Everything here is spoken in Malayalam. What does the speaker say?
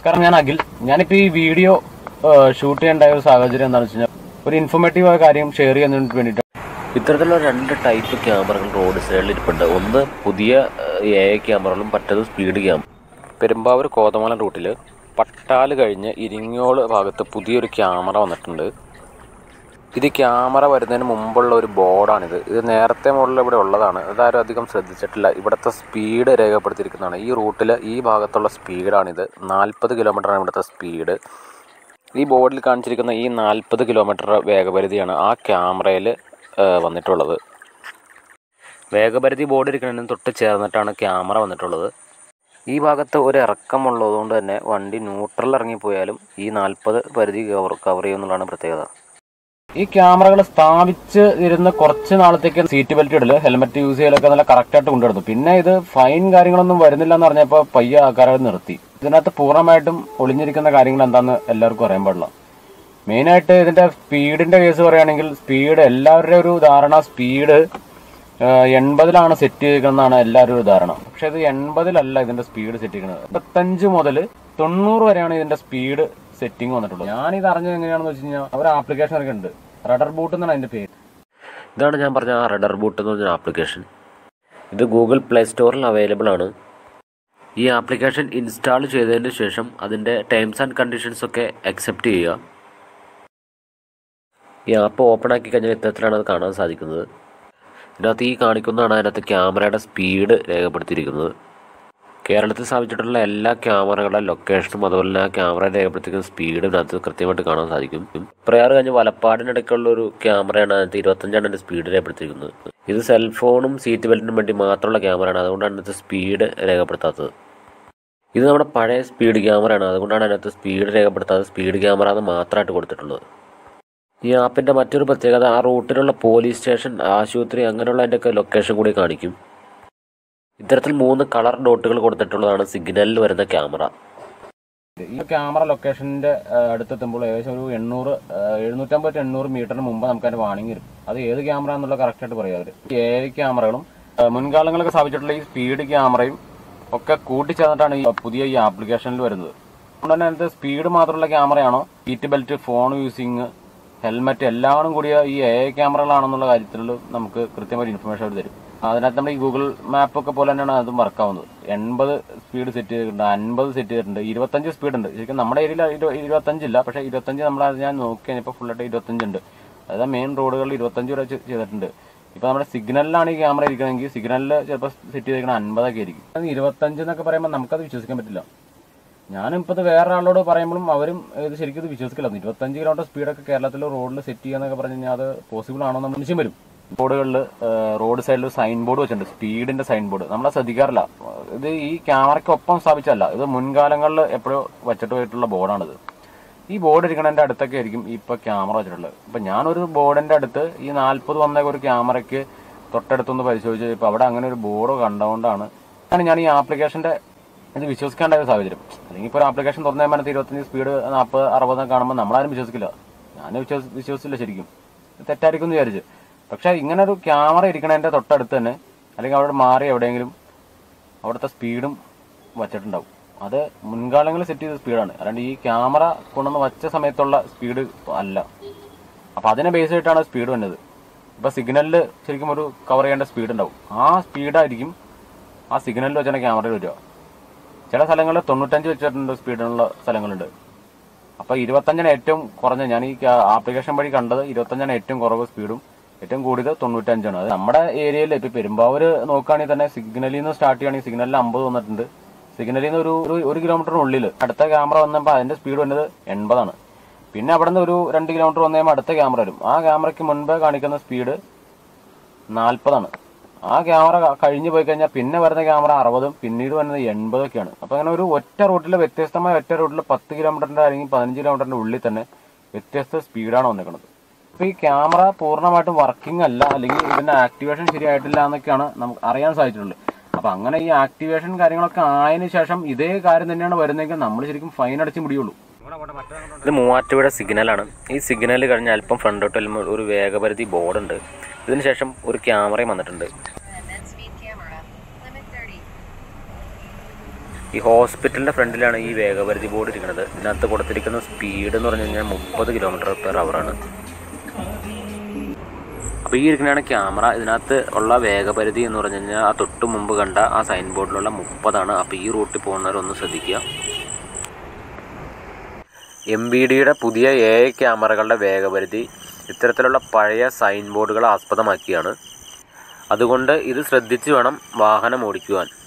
കാരണം ഞാൻ അഖിൽ ഞാനിപ്പോൾ ഈ വീഡിയോ ഷൂട്ട് ചെയ്യേണ്ട ഒരു സാഹചര്യം എന്താണെന്ന് വെച്ച് കഴിഞ്ഞാൽ ഒരു ഇൻഫോർമേറ്റീവ് ആയ കാര്യം ഷെയർ ചെയ്യുന്നതിന് വേണ്ടിയിട്ട് ഇത്തരത്തിലുള്ള രണ്ട് ടൈപ്പ് ക്യാമറകൾ റോഡ് സൈഡിൽ ഇരിപ്പുണ്ട് ഒന്ന് പുതിയ എ ഐ ക്യാമറകളും മറ്റേത് സ്പീഡ് ക്യാമറ പെരുമ്പാവൂർ കോതമംഗലം റൂട്ടിൽ പട്ടാല് കഴിഞ്ഞ് ഇരിങ്ങോട് ഭാഗത്ത് പുതിയൊരു ക്യാമറ വന്നിട്ടുണ്ട് ഇത് ക്യാമറ വരുന്നതിന് മുമ്പുള്ള ഒരു ബോർഡാണിത് ഇത് നേരത്തെ മുകളിൽ ഇവിടെ ഉള്ളതാണ് അതാരും അധികം ശ്രദ്ധിച്ചിട്ടില്ല ഇവിടുത്തെ സ്പീഡ് രേഖപ്പെടുത്തിയിരിക്കുന്നതാണ് ഈ റൂട്ടിൽ ഈ ഭാഗത്തുള്ള സ്പീഡാണിത് നാൽപ്പത് കിലോമീറ്ററാണ് ഇവിടുത്തെ സ്പീഡ് ഈ ബോർഡിൽ കാണിച്ചിരിക്കുന്ന ഈ നാൽപ്പത് കിലോമീറ്റർ വേഗപരിധിയാണ് ആ ക്യാമറയിൽ വന്നിട്ടുള്ളത് വേഗപരിധി ബോർഡ് ഇരിക്കുന്നതിന് തൊട്ട് ചേർന്നിട്ടാണ് ക്യാമറ വന്നിട്ടുള്ളത് ഈ ഭാഗത്ത് ഒരു ഇറക്കമുള്ളതുകൊണ്ട് തന്നെ വണ്ടി ന്യൂട്രൽ ഇറങ്ങിപ്പോയാലും ഈ നാൽപ്പത് പരിധി കവർ കവർ ചെയ്യുന്നതാണ് പ്രത്യേകത ഈ ക്യാമറകൾ സ്ഥാപിച്ച് ഇരുന്ന് കുറച്ച് നാളത്തേക്ക് സീറ്റ് ബെൽറ്റ് ഇടല് ഹെൽമെറ്റ് യൂസ് ചെയ്യലൊക്കെ നല്ല കറക്റ്റായിട്ട് കൊണ്ടുവരുന്നു പിന്നെ ഇത് ഫൈൻ കാര്യങ്ങളൊന്നും വരുന്നില്ല എന്ന് പറഞ്ഞപ്പോൾ പയ്യ ആൾക്കാരെ നിർത്തി ഇതിനകത്ത് പൂർണ്ണമായിട്ടും ഒളിഞ്ഞിരിക്കുന്ന കാര്യങ്ങൾ എന്താണെന്ന് എല്ലാവർക്കും അറിയാൻ പാടില്ല മെയിനായിട്ട് ഇതിന്റെ സ്പീഡിന്റെ കേസ് പറയുകയാണെങ്കിൽ സ്പീഡ് എല്ലാവരുടെയും ഒരു ധാരണ സ്പീഡ് എൺപതിലാണ് സെറ്റ് ചെയ്തിരിക്കുന്നതാണ് എല്ലാവരും ഒരു ധാരണ പക്ഷെ ഇത് എൺപതിലല്ല ഇതിന്റെ സ്പീഡ് സെറ്റ് ചെയ്യുന്നത് എൺപത്തഞ്ച് മുതൽ തൊണ്ണൂറ് വരെയാണ് ഇതിന്റെ സ്പീഡ് സെറ്റിംഗ് വന്നിട്ടുള്ളത് ഞാൻ ഇത് അറിഞ്ഞത് എങ്ങനെയാണെന്ന് വെച്ച് കഴിഞ്ഞാൽ അവർ ആപ്ലിക്കേഷൻ ഒക്കെ ഉണ്ട് റഡർ ബൂട്ട് എന്നാണ് അതിന്റെ പേര് ഇതാണ് ഞാൻ പറഞ്ഞ ആ റഡർ ബൂട്ട് എന്ന് പറഞ്ഞ ആപ്ലിക്കേഷൻ ഇത് ഗൂഗിൾ പ്ലേ സ്റ്റോറിൽ അവൈലബിൾ ആണ് ഈ ആപ്ലിക്കേഷൻ ഇൻസ്റ്റാൾ ചെയ്തതിന് ശേഷം അതിൻ്റെ ടേംസ് ആൻഡ് കണ്ടീഷൻസ് ഒക്കെ അക്സെപ്റ്റ് ചെയ്യുക ഈ ആപ്പ് ഓപ്പൺ ആക്കി കഴിഞ്ഞാൽ ഇത്തരത്തിലാണ് അത് കാണാൻ സാധിക്കുന്നത് ഇതിനകത്ത് ഈ കാണിക്കുന്നതാണ് അതിനകത്ത് ക്യാമറയുടെ സ്പീഡ് രേഖപ്പെടുത്തിയിരിക്കുന്നത് കേരളത്തിൽ സ്ഥാപിച്ചിട്ടുള്ള എല്ലാ ക്യാമറകളുടെ ലൊക്കേഷനും അതുപോലെ തന്നെ ആ ക്യാമറ രേഖപ്പെടുത്തിക്കുന്ന സ്പീഡ് ഇതിനകത്ത് കൃത്യമായിട്ട് കാണാൻ സാധിക്കും പ്രയാറ് കഴിഞ്ഞ് വലപ്പാടിനിടയ്ക്കുള്ള ഒരു ക്യാമറയാണ് അതിനകത്ത് ഇരുപത്തഞ്ചാണ് അതിൻ്റെ സ്പീഡ് രേഖപ്പെടുത്തിയിരിക്കുന്നത് ഇത് സെൽഫോണും സീറ്റ് ബെൽറ്റിനും വേണ്ടി മാത്രമുള്ള ക്യാമറയാണ് അതുകൊണ്ടാണ് ഇതിനകത്ത് സ്പീഡ് രേഖപ്പെടുത്താത്തത് ഇത് നമ്മുടെ പഴയ സ്പീഡ് ക്യാമറയാണ് അതുകൊണ്ടാണ് അതിനകത്ത് സ്പീഡ് രേഖപ്പെടുത്താതെ സ്പീഡ് ക്യാമറ എന്ന് മാത്രമായിട്ട് കൊടുത്തിട്ടുള്ളത് ഈ ആപ്പിൻ്റെ മറ്റൊരു പ്രത്യേകത ആ റൂട്ടിലുള്ള പോലീസ് സ്റ്റേഷൻ ആശുപത്രി അങ്ങനെയുള്ള അതിൻ്റെയൊക്കെ ലൊക്കേഷൻ കൂടി കാണിക്കും ഇത്തരത്തിൽ മൂന്ന് കളർ ഡോട്ടുകൾ കൊടുത്തിട്ടുള്ളതാണ് സിഗ്നലിൽ വരുന്ന ക്യാമറ ഈ ക്യാമറ ലൊക്കേഷന്റെ അടുത്തെത്തുമ്പോൾ ഏകദേശം ഒരു എണ്ണൂറ് എഴുന്നൂറ്റമ്പത് to എണ്ണൂറ് മീറ്ററിന് മുമ്പ് നമുക്ക് അതിന്റെ വാണിംഗ് വരും അത് ഏത് ക്യാമറ എന്നുള്ള കറക്റ്റ് ആയിട്ട് പറയാം അവര് ഏഴ് ക്യാമറകളും ആ, മുൻകാലങ്ങളൊക്കെ സ്ഥാപിച്ചിട്ടുള്ള ഈ സ്പീഡ് ക്യാമറയും ഒക്കെ കൂട്ടിച്ചേർന്നിട്ടാണ് ഈ പുതിയ ഈ ആപ്ലിക്കേഷനിൽ വരുന്നത് അതുകൊണ്ട് തന്നെ അതിനകത്ത് സ്പീഡ് മാത്രമുള്ള ക്യാമറയാണോ seat belt phone using helmet എല്ലാം കൂടിയ ഈ എ ക്യാമറകളാണെന്നുള്ള കാര്യത്തിൽ നമുക്ക് കൃത്യമായിട്ട് ഇൻഫർമേഷൻ അവർ തരും അതിനകത്ത് നമ്മുടെ ഈ ഗൂഗിൾ മാപ്പ് ഒക്കെ പോലെ തന്നെയാണ് അതും വർക്ക് ആവുന്നത് എൺപത് സ്പീഡ് സെറ്റ് ചെയ്തിട്ടുണ്ട് അൻപത് സെറ്റ് ചെയ്തിട്ടുണ്ട് ഇരുപത്തഞ്ച് സ്പീഡ് ഉണ്ട് ശരിക്കും നമ്മുടെ ഏരിയയിൽ ഇരുപത്തഞ്ചില്ല പക്ഷേ ഇരുപത്തഞ്ച് നമ്മൾ അത് ഞാൻ നോക്കി കഴിഞ്ഞപ്പോൾ ഫുള്ളായിട്ട് ഇരുപത്തഞ്ചുണ്ട് അതായത് മെയിൻ റോഡുകളിൽ ഇരുപത്തഞ്ച് വരെ ചെ- ചെയ്തിട്ടുണ്ട് ഇപ്പൊ നമ്മുടെ സിഗ്നലിലാണ് ഈ ക്യാമറ ഇരിക്കണമെങ്കിൽ സിഗ്നലിൽ ചിലപ്പോൾ സെറ്റ് ചെയ്തിരിക്കണ അൻപതൊക്കെ ആയിരിക്കും അത് ഇരുപത്തഞ്ച് എന്നൊക്കെ പറയുമ്പോൾ നമുക്കത് വിശ്വസിക്കാൻ പറ്റില്ല ഞാനും ഇപ്പോൾ ഇത് വേറെ ആളോട് പറയുമ്പോഴും അവരും ഇത് ശരിക്കും ഇത് വിശ്വസിക്കില്ല ഇരുപത്തഞ്ച് കിലോമീറ്റർ സ്പീഡൊക്കെ കേരളത്തിൽ റോഡിൽ സെറ്റ് ചെയ്യാന്നൊക്കെ പറഞ്ഞു കഴിഞ്ഞാൽ അത് പോസിബിൾ ആണോ എന്ന് സംശയം വരും റോഡുകളിൽ റോഡ് സൈഡിൽ സൈൻ ബോർഡ് വെച്ചിട്ടുണ്ട് സ്പീഡിന്റെ സൈൻ ബോർഡ് നമ്മളെ ശ്രദ്ധിക്കാറില്ല ഇത് ഈ ക്യാമറയ്ക്കൊപ്പം സ്ഥാപിച്ചല്ല ഇത് മുൻകാലങ്ങളിൽ എപ്പോഴും വെച്ചിട്ട് പോയിട്ടുള്ള ബോർഡാണിത് ഈ ബോർഡ് ഇരിക്കണതിന്റെ അടുത്തൊക്കെ ആയിരിക്കും ഇപ്പൊ ക്യാമറ വെച്ചിട്ടുള്ളത് ഇപ്പൊ ഞാനൊരു ബോർഡിന്റെ അടുത്ത് ഈ നാല്പത് വന്ന ഒരു ക്യാമറയ്ക്ക് തൊട്ടടുത്തൊന്ന് പരിശോധിച്ച് ഇപ്പൊ അവിടെ അങ്ങനെ ഒരു ബോർഡ് കണ്ടുകൊണ്ടാണ് ആണ് ഞാൻ ഈ ആപ്ലിക്കേഷന്റെ ഇത് വിശ്വസിക്കേണ്ട ഒരു സാഹചര്യം അല്ലെങ്കിൽ ഇപ്പോൾ ഒരു ആപ്ലിക്കേഷൻ തുറന്നു കഴിയുമ്പോൾ ഇരുപത്തഞ്ച് സ്പീഡ് നാൽപ്പത് അറുപത് കാണുമ്പോൾ നമ്മളാരും വിശ്വസിക്കില്ല ഞാൻ വിശ്വസി വിശ്വസിച്ചില്ല ശരിക്കും ഇത് തെറ്റായിരിക്കും എന്ന് വിചാരിച്ച് പക്ഷെ ഇങ്ങനെ ഒരു ക്യാമറ ഇരിക്കണതിന്റെ തൊട്ടടുത്ത് തന്നെ അല്ലെങ്കിൽ അവിടെ മാറി എവിടെയെങ്കിലും അവിടുത്തെ സ്പീഡും വച്ചിട്ടുണ്ടാവും അത് മുൻകാലങ്ങളിൽ സെറ്റ് ചെയ്ത സ്പീഡാണ് അല്ലാണ്ട് ഈ ക്യാമറ കൊണ്ടുവന്ന് വച്ച സമയത്തുള്ള സ്പീഡ് അല്ല അപ്പൊ അതിനെ ബേസ് ചെയ്തിട്ടാണ് സ്പീഡ് വന്നത് ഇപ്പൊ സിഗ്നലിൽ ശരിക്കും ഒരു കവർ ചെയ്യേണ്ട സ്പീഡ് ഉണ്ടാവും ആ സ്പീഡായിരിക്കും ആ സിഗ്നലിൽ വെച്ചാണ് ക്യാമറയിൽ വരിക ചില സ്ഥലങ്ങളിൽ തൊണ്ണൂറ്റഞ്ച് വെച്ചിട്ടുണ്ട് സ്പീഡുള്ള സ്ഥലങ്ങളുണ്ട് അപ്പൊ ഇരുപത്തഞ്ചാണ് ഏറ്റവും കുറഞ്ഞ ഞാൻ ഈ ആപ്ലിക്കേഷൻ വഴി കണ്ടത് ഇരുപത്തഞ്ചാണ് ഏറ്റവും കുറവ് സ്പീഡും ഏറ്റവും കൂടിയത് തൊണ്ണൂറ്റഞ്ചാണ് അത് നമ്മുടെ ഏരിയയിൽ ഇപ്പൊ പെരുമ്പാവൂര് നോക്കുകയാണെങ്കിൽ തന്നെ സിഗ്നലിൽ നിന്ന് സ്റ്റാർട്ട് ചെയ്യുകയാണെങ്കിൽ സിഗ്നലിൽ അമ്പത് വന്നിട്ടുണ്ട് സിഗ്നലിൽ നിന്ന് ഒരു ഒരു- ഒരു കിലോമീറ്ററിനുള്ളിൽ അടുത്ത ക്യാമറ വന്നപ്പോൾ അതിന്റെ സ്പീഡ് വന്നത് എൺപതാണ് പിന്നെ അവിടെ നിന്ന് ഒരു രണ്ട് കിലോമീറ്റർ വന്നു കഴിയുമ്പോൾ അടുത്ത ക്യാമറ വരും ആ ക്യാമറയ്ക്ക് മുൻപ് കാണിക്കുന്ന സ്പീഡ് നാൽപ്പതാണ് ആ ക്യാമറ ക- കഴിഞ്ഞു പോയി കഴിഞ്ഞാൽ പിന്നെ വരുന്ന ക്യാമറ അറുപതും പിന്നീട് വരുന്നത് എൺപതൊക്കെയാണ് അപ്പൊ അങ്ങനെ ഒരു ഒറ്റ റൂട്ടിൽ വ്യത്യസ്തമായ ഒറ്റ റൂട്ടിൽ പത്ത് കിലോമീറ്ററിന്റെ അല്ലെങ്കിൽ പതിനഞ്ച് കിലോമീറ്ററിന്റെ ഉള്ളിൽ തന്നെ വ്യത്യസ്ത സ്പീഡാണ് വന്നിരിക്കുന്നത് അപ്പൊ ഈ ക്യാമറ പൂർണ്ണമായിട്ടും വർക്കിംഗ് അല്ല അല്ലെങ്കിൽ ഇതിന്റെ ആക്ടിവേഷൻ ശരിയായിട്ടില്ല എന്നൊക്കെയാണ് നമുക്ക് അറിയാൻ സാധിച്ചിട്ടുള്ളത് അപ്പൊ അങ്ങനെ ഈ ആക്ടിവേഷൻ കാര്യങ്ങളൊക്കെ ആയതിനു ശേഷം ഇതേ കാര്യം തന്നെയാണ് വരുന്നതെങ്കിൽ നമ്മൾ ശരിക്കും ഫൈൻ അടിച്ച് മുടിയുള്ളൂ ഇത് മൂവാറ്റുപുഴ സിഗ്നലാണ് ഈ സിഗ്നൽ കഴിഞ്ഞ് അല്പം ഫ്രണ്ടോട്ട് വരുമ്പോൾ ഒരു വേഗപരിധി ബോർഡുണ്ട് ഇതിന് ശേഷം ഒരു ക്യാമറയും വന്നിട്ടുണ്ട് and then speed camera. Limit 30. ഈ ഹോസ്പിറ്റലിൻ്റെ ഫ്രണ്ടിലാണ് ഈ വേഗപരിധി ബോർഡ് ഇരിക്കുന്നത് ഇതിനകത്ത് കൊടുത്തിരിക്കുന്ന സ്പീഡ് എന്ന് പറഞ്ഞു കഴിഞ്ഞാൽ മുപ്പത് കിലോമീറ്റർ പെർ അവറാണ് അപ്പോൾ ഈ ഇരിക്കുന്നതാണ് ക്യാമറ ഇതിനകത്ത് ഉള്ള വേഗപരിധി എന്ന് പറഞ്ഞു കഴിഞ്ഞാൽ ആ തൊട്ട് മുമ്പ് കണ്ട ആ സൈൻ ബോർഡിലുള്ള മുപ്പതാണ് അപ്പോൾ ഈ റൂട്ടിൽ പോകുന്നവരൊന്ന് ശ്രദ്ധിക്കുക എം ബി ഡിയുടെ പുതിയ എ ഐ ക്യാമറകളുടെ വേഗപരിധി ഇത്തരത്തിലുള്ള പഴയ സൈൻ ബോർഡുകൾ ആസ്പദമാക്കിയാണ് അതുകൊണ്ട് ഇത് ശ്രദ്ധിച്ച് വേണം വാഹനം ഓടിക്കുവാൻ